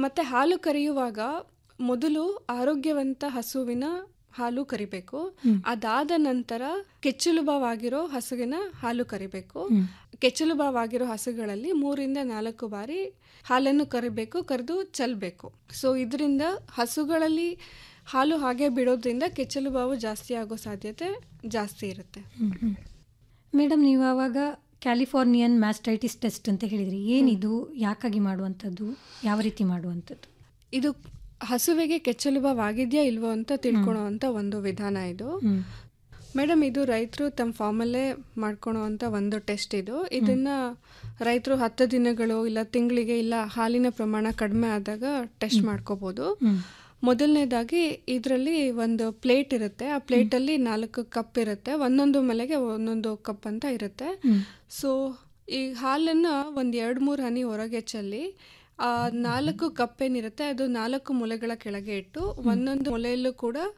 ಮತ್ತು ಹಾಲು ಕರೆಯುವಾಗ ಮೊದಲು ಆರೋಗ್ಯವಂತ ಹಸುವಿನ ಹಾಲು ಕರಿಬೇಕು ಅದಾದ ನಂತರ ಕೆಚ್ಚಲುಬವಾಗಿರೋ ಹಸುವಿನ ಹಾಲು ಕರಿಬೇಕು ಕೆಚ್ಚಲುಬವಾಗಿರೋ ಹಸುಗಳಲ್ಲಿ ಮೂರಿಂದ ನಾಲ್ಕು ಬಾರಿ ಹಾಲನ್ನು ಕರಿಬೇಕು ಕರೆದು ಚೆಲ್ಲಬೇಕು ಸೊ ಇದರಿಂದ ಹಸುಗಳಲ್ಲಿ ಹಾಲು ಹಾಗೆ ಬಿಡೋದ್ರಿಂದ ಕೆಚ್ಚಲುಬಾವು ಜಾಸ್ತಿ ಆಗೋ ಸಾಧ್ಯತೆ ಜಾಸ್ತಿ ಇರುತ್ತೆ ಮೇಡಮ್ ನೀವು ಆವಾಗ ಕ್ಯಾಲಿಫೋರ್ನಿಯನ್ ಮ್ಯಾಸ್ಟೈಟಿಸ್ ಟೆಸ್ಟ್ ಅಂತ ಹೇಳಿದ್ರಿ ಏನಿದು ಯಾಕಾಗಿ ಮಾಡುವಂಥದ್ದು ಯಾವ ರೀತಿ ಮಾಡುವಂಥದ್ದು ಇದು ಹಸುವಿಗೆ ಕೆಚ್ಚಲುಬಾವಾಗಿದೆಯಾ ಇಲ್ವೋ ಅಂತ ತಿಳ್ಕೊಳೋ ಅಂತ ಒಂದು ವಿಧಾನ ಇದು ಮೇಡಮ್ ಇದು ರೈತರು ತಮ್ಮ ಫಾರ್ಮಲ್ಲೇ ಮಾಡ್ಕೊಳೋ ಅಂತ ಒಂದು ಟೆಸ್ಟ್ ಇದು ಇದನ್ನ ರೈತರು ಹತ್ತು ದಿನಗಳು ಇಲ್ಲ ತಿಂಗಳಿಗೆ ಇಲ್ಲ ಹಾಲಿನ ಪ್ರಮಾಣ ಕಡಿಮೆ ಆದಾಗ ಟೆಸ್ಟ್ ಮಾಡ್ಕೋಬೋದು ಮೊದಲನೇದಾಗಿ ಇದರಲ್ಲಿ ಒಂದು ಪ್ಲೇಟ್ ಇರುತ್ತೆ ಆ ಪ್ಲೇಟಲ್ಲಿ ನಾಲ್ಕು ಕಪ್ ಇರುತ್ತೆ ಒಂದೊಂದು ಮಲೆಗೆ ಒಂದೊಂದು ಕಪ್ ಅಂತ ಇರುತ್ತೆ ಸೊ ಈ ಹಾಲನ್ನು ಒಂದು ಎರಡು ಮೂರು ಹನಿ ಹೊರಗೆ ಚೆಲ್ಲಿ ಆ ನಾಲ್ಕು ಕಪ್ ಏನಿರುತ್ತೆ ಅದು ನಾಲ್ಕು ಮೊಲೆಗಳ ಕೆಳಗೆ ಇಟ್ಟು ಒಂದೊಂದು ಮೊಲೆಯಲ್ಲೂ ಕೂಡ